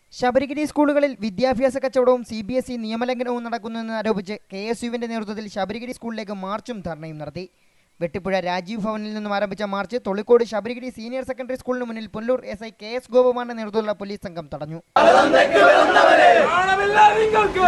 ശബരിഗിരി സ്കൂളുകളിൽ വിദ്യാഭ്യാസ കച്ചവടവും സി ബി എസ് ഇ നിയമലംഘനവും നടക്കുന്നുവെന്ന് ആരോപിച്ച് കെ എസ് യുവിന്റെ നേതൃത്വത്തിൽ ശബരിഗിരി സ്കൂളിലേക്ക് മാർച്ചും ധർണയും നടത്തി വെട്ടിപ്പുഴ രാജീവ് ഭവനിൽ നിന്നും ആരംഭിച്ച march Tholicode Sabarigiri senior secondary സ്കൂളിന് മുന്നിൽ Pullur S I K S ഗോപകുമാറിന്റെ നേതൃത്വത്തിലുള്ള പോലീസ് സംഘം തടഞ്ഞു നാണമില്ല നിങ്ങൾക്ക്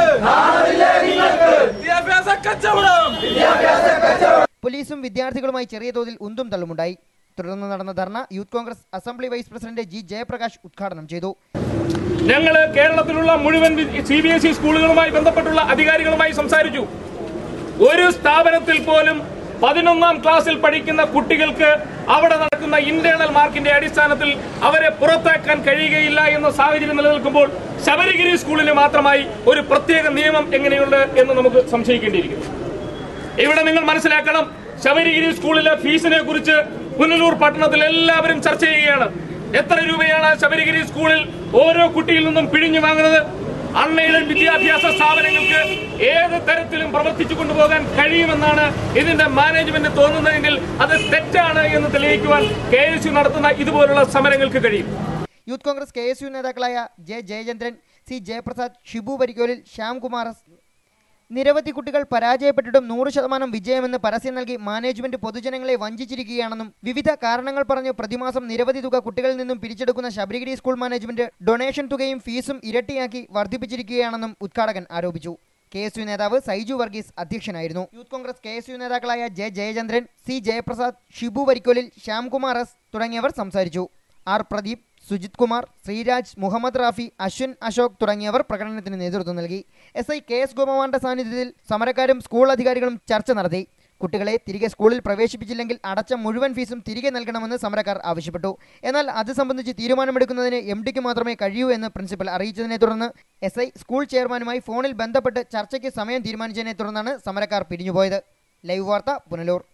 വിദ്യാഭ്യാസ കച്ചവടം പോലീസും വിദ്യാർത്ഥികളുമായി ചെറിയ തോതിൽ ഉന്തും തള്ളുമുണ്ടായി തുടർന്ന് നടന്ന dharna youth congress assembly vice president G Jayaprakash ഉദ്ഘാടനം ചെയ്തു ഞങ്ങൾ കേരളത്തിലുള്ള മുഴുവൻ സി ബി എസ് ഇ സ്കൂളുകളുമായി ബന്ധപ്പെട്ടുള്ള അധികാരികളുമായി സംസാരിച്ചു ഒരു സ്ഥാപനത്തിൽ പോലും പതിനൊന്നാം ക്ലാസ്സിൽ പഠിക്കുന്ന കുട്ടികൾക്ക് അവിടെ നടക്കുന്ന ഇന്റേണൽ മാർക്കിന്റെ അടിസ്ഥാനത്തിൽ അവരെ പുറത്താക്കാൻ കഴിയുകയില്ല എന്ന സാഹചര്യം നിലനിൽക്കുമ്പോൾ ശബരിഗിരി സ്കൂളിന് മാത്രമായി ഒരു പ്രത്യേക നിയമം എങ്ങനെയുണ്ട് എന്ന് നമുക്ക് സംശയിക്കേണ്ടിയിരിക്കുന്നു ഇവിടെ നിങ്ങൾ മനസ്സിലാക്കണം ശബരിഗിരി സ്കൂളിലെ ഫീസിനെ കുറിച്ച് പുനലൂർ പട്ടണത്തിൽ എല്ലാവരും ചർച്ച ചെയ്യുകയാണ് എത്ര രൂപയാണ് ശബരിഗിരി സ്കൂളിൽ ഓരോ കുട്ടിയിൽ നിന്നും പിഴിഞ്ഞു വാങ്ങുന്നത് അൺഎയ്ഡഡ് വിദ്യാഭ്യാസ സ്ഥാപനങ്ങൾക്ക് ഏത് തരത്തിലും പ്രവർത്തിച്ചു കൊണ്ടുപോകാൻ കഴിയുമെന്നാണ് ഇതിന്റെ മാനേജ്മെന്റ് തോന്നുന്നതെങ്കിൽ അത് തെറ്റാണ് എന്ന് തെളിയിക്കുവാൻ കെ എസ് യു നടത്തുന്ന ഇതുപോലുള്ള സമരങ്ങൾക്ക് കഴിയും youth congress K S U നേതാക്കളായ J Jayachandran C Jayaprasad Shibu Parikkolil Shyamkumar S. നിരവധി കുട്ടികൾ പരാജയപ്പെട്ടിട്ടും നൂറ് ശതമാനം വിജയമെന്ന് പരസ്യം നൽകി മാനേജ്മെന്റ് പൊതുജനങ്ങളെ വഞ്ചിച്ചിരിക്കുകയാണെന്നും വിവിധ കാരണങ്ങൾ പറഞ്ഞ് പ്രതിമാസം നിരവധി തുക കുട്ടികളിൽ നിന്നും പിരിച്ചെടുക്കുന്ന ശബരിഗിരി സ്കൂൾ മാനേജ്മെന്റ് ഡൊണേഷൻ തുകയും ഫീസും ഇരട്ടിയാക്കി വർദ്ധിപ്പിച്ചിരിക്കുകയാണെന്നും ഉദ്ഘാടകൻ ആരോപിച്ചു കെ എസ് യു നേതാവ് സൈജു വർഗീസ് അധ്യക്ഷനായിരുന്നു youth congress K S U നേതാക്കളായ J Jayachandran C Jayaprasad Shibu Varikkolil Shyamkumar S തുടങ്ങിയവർ സംസാരിച്ചു ആർ പ്രദീപ് സുജിത് കുമാർ ശ്രീരാജ് മുഹമ്മദ് റാഫി അശ്വിൻ അശോക് തുടങ്ങിയവർ പ്രകടനത്തിന് നേതൃത്വം നൽകി എസ് ഐ കെ എസ് ഗോപവാന്റെ സാന്നിധ്യത്തിൽ സമരക്കാരും സ്കൂൾ അധികാരികളും ചർച്ച നടത്തി കുട്ടികളെ തിരികെ സ്കൂളിൽ പ്രവേശിപ്പിച്ചില്ലെങ്കിൽ അടച്ച മുഴുവൻ ഫീസും തിരികെ നൽകണമെന്ന് സമരക്കാർ ആവശ്യപ്പെട്ടു എന്നാൽ അത് സംബന്ധിച്ച് തീരുമാനമെടുക്കുന്നതിന് എം ഡിക്ക് മാത്രമേ കഴിയൂ എന്ന് പ്രിൻസിപ്പൽ അറിയിച്ചതിനെ തുടർന്ന് എസ് ഐ സ്കൂൾ ചെയർമാനുമായി ഫോണിൽ ബന്ധപ്പെട്ട് ചർച്ചയ്ക്ക് സമയം തീരുമാനിച്ചതിനെ തുടർന്നാണ് സമരക്കാർ പിരിഞ്ഞുപോയത് ലൈവ് വാർത്ത പുനലൂർ